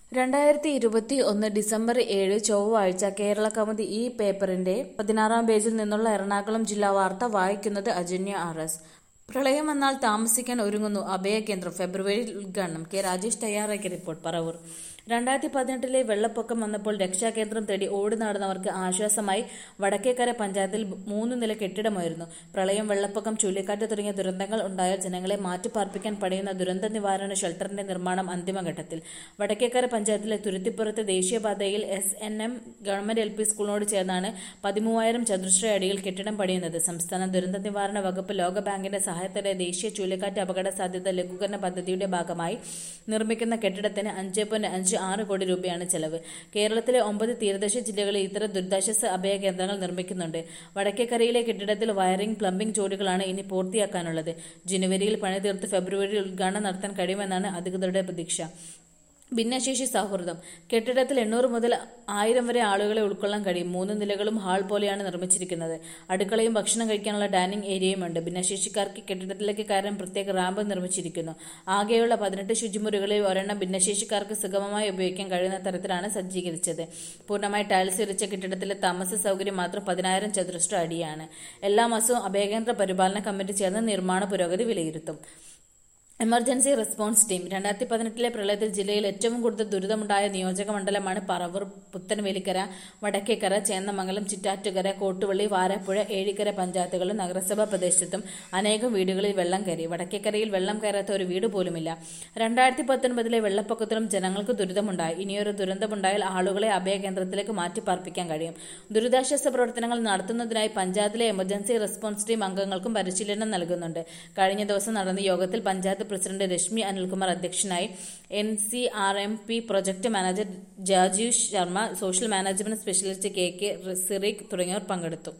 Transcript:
രണ്ടായിരത്തി ഇരുപത്തി ഒന്ന് ഡിസംബർ ഏഴ് ചൊവ്വാഴ്ച കേരള കൗമുദി ഈ പേപ്പറിന്റെ പതിനാറാം പേജിൽ നിന്നുള്ള എറണാകുളം ജില്ലാ വാർത്ത വായിക്കുന്നത് അജന്യ ആർ എസ് പ്രളയം വന്നാൽ താമസിക്കാൻ ഒരുങ്ങുന്നു അഭയകേന്ദ്രം ഫെബ്രുവരിയിൽ ഉദ്ഘാടനം കെ രാജേഷ് തയ്യാറാക്കിയ റിപ്പോർട്ട് പറവൂർ രണ്ടായിരത്തി പതിനെട്ടിലെ വെള്ളപ്പൊക്കം വന്നപ്പോൾ രക്ഷാകേന്ദ്രം തേടി ഓടി നടന്നവർക്ക് ആശ്വാസമായി വടക്കേക്കര പഞ്ചായത്തിൽ മൂന്ന് നില കെട്ടിടമായിരുന്നു പ്രളയം വെള്ളപ്പൊക്കം ചുഴലിക്കാറ്റ് തുടങ്ങിയ ദുരന്തങ്ങൾ ഉണ്ടായാൽ ജനങ്ങളെ മാറ്റിപ്പാർപ്പിക്കാൻ പണിയുന്ന ദുരന്ത നിവാരണ ഷെൽട്ടറിന്റെ നിർമ്മാണം അന്തിമഘട്ടത്തിൽ വടക്കേക്കര പഞ്ചായത്തിലെ തുരുത്തിപ്പുറത്ത് ദേശീയപാതയിൽ S N M government L P സ്കൂളിനോട് ചേർന്നാണ് പതിമൂവായിരം ചതുരശ്ര അടിയിൽ കെട്ടിടം പണിയുന്നത് സംസ്ഥാന ദുരന്ത നിവാരണ വകുപ്പ് ലോകബാങ്കിന്റെ സഹായത്തോടെ ദേശീയ ചുഴലിക്കാറ്റ് അപകട സാധ്യത ലഘൂകരണ പദ്ധതിയുടെ ഭാഗമായി നിർമ്മിക്കുന്ന കെട്ടിടത്തിന് അഞ്ച് പോയിന്റ് അഞ്ച് ആറ് കോടി രൂപയാണ് ചെലവ് കേരളത്തിലെ ഒമ്പത് തീരദേശ ജില്ലകളിൽ ഇത്തരം ദുരിതാശ്വാസ അഭയ കേന്ദ്രങ്ങൾ നിർമ്മിക്കുന്നുണ്ട് വടക്കേക്കരയിലെ കെട്ടിടത്തിൽ വയറിംഗ് പ്ലംബിംഗ് ജോലികളാണ് ഇനി പൂർത്തിയാക്കാനുള്ളത് ജനുവരിയിൽ പണി തീർത്ത് ഫെബ്രുവരിയിൽ ഉദ്ഘാടനം നടത്താൻ കഴിയുമെന്നാണ് അധികൃതരുടെ പ്രതീക്ഷ ഭിന്നശേഷി സൗഹൃദം കെട്ടിടത്തിൽ എണ്ണൂറ് മുതൽ ആയിരം വരെ ആളുകളെ ഉൾക്കൊള്ളാൻ കഴിയും മൂന്ന് നിലകളും ഹാൾ പോലെയാണ് നിർമ്മിച്ചിരിക്കുന്നത് അടുക്കളയും ഭക്ഷണം കഴിക്കാനുള്ള ഡൈനിങ് ഏരിയയുമുണ്ട് ഭിന്നശേഷിക്കാർക്ക് കെട്ടിടത്തിലേക്ക് കയറാൻ പ്രത്യേക റാമ്പ് നിർമ്മിച്ചിരിക്കുന്നു ആകെയുള്ള പതിനെട്ട് ശുചിമുറികളിൽ ഒരെണ്ണം ഭിന്നശേഷിക്കാർക്ക് സുഗമമായി ഉപയോഗിക്കാൻ കഴിയുന്ന തരത്തിലാണ് സജ്ജീകരിച്ചത് പൂർണ്ണമായി ടൈൽസ് ഇരിച്ച കെട്ടിടത്തിലെ താമസ സൗകര്യം മാത്രം പതിനായിരം ചതുരശ്ര അടിയാണ് എല്ലാ മാസവും അഭയകേന്ദ്ര പരിപാലന കമ്മിറ്റി ചേർന്ന് നിർമ്മാണ പുരോഗതി വിലയിരുത്തും എമർജൻസി റെസ്പോൺസ് ടീം രണ്ടായിരത്തി പതിനെട്ടിലെ പ്രളയത്തിൽ ജില്ലയിൽ ഏറ്റവും കൂടുതൽ ദുരിതമുണ്ടായ നിയോജക മണ്ഡലമാണ് പറവൂർ പുത്തൻവേലിക്കര വടക്കേക്കര ചേന്നമംഗലം ചിറ്റാറ്റുകര കോട്ടുവള്ളി വാരാപ്പുഴ ഏഴിക്കര പഞ്ചായത്തുകളിലും നഗരസഭാ പ്രദേശത്തും അനേകം വീടുകളിൽ വെള്ളം കയറി വടക്കേക്കരയിൽ വെള്ളം കയറാത്ത ഒരു വീട് പോലുമില്ല രണ്ടായിരത്തി പത്തൊൻപതിലെ വെള്ളപ്പൊക്കത്തിലും ജനങ്ങൾക്ക് ദുരിതമുണ്ടായി ഇനിയൊരു ദുരന്തമുണ്ടായാൽ ആളുകളെ അഭയകേന്ദ്രത്തിലേക്ക് മാറ്റിപ്പാർപ്പിക്കാൻ കഴിയും ദുരിതാശ്വാസ പ്രവർത്തനങ്ങൾ നടത്തുന്നതിനായി പഞ്ചായത്തിലെ എമർജൻസി റെസ്പോൺസ് ടീം അംഗങ്ങൾക്കും പരിശീലനം നൽകുന്നുണ്ട് കഴിഞ്ഞ ദിവസം നടന്ന യോഗത്തിൽ പഞ്ചായത്ത് പ്രസിഡന്റ് രശ്മി അനിൽകുമാർ അധ്യക്ഷനായി N C R M P project manager Jajeev Sharma social management specialist K K Sirik തുടങ്ങിയവർ പങ്കെടുത്തു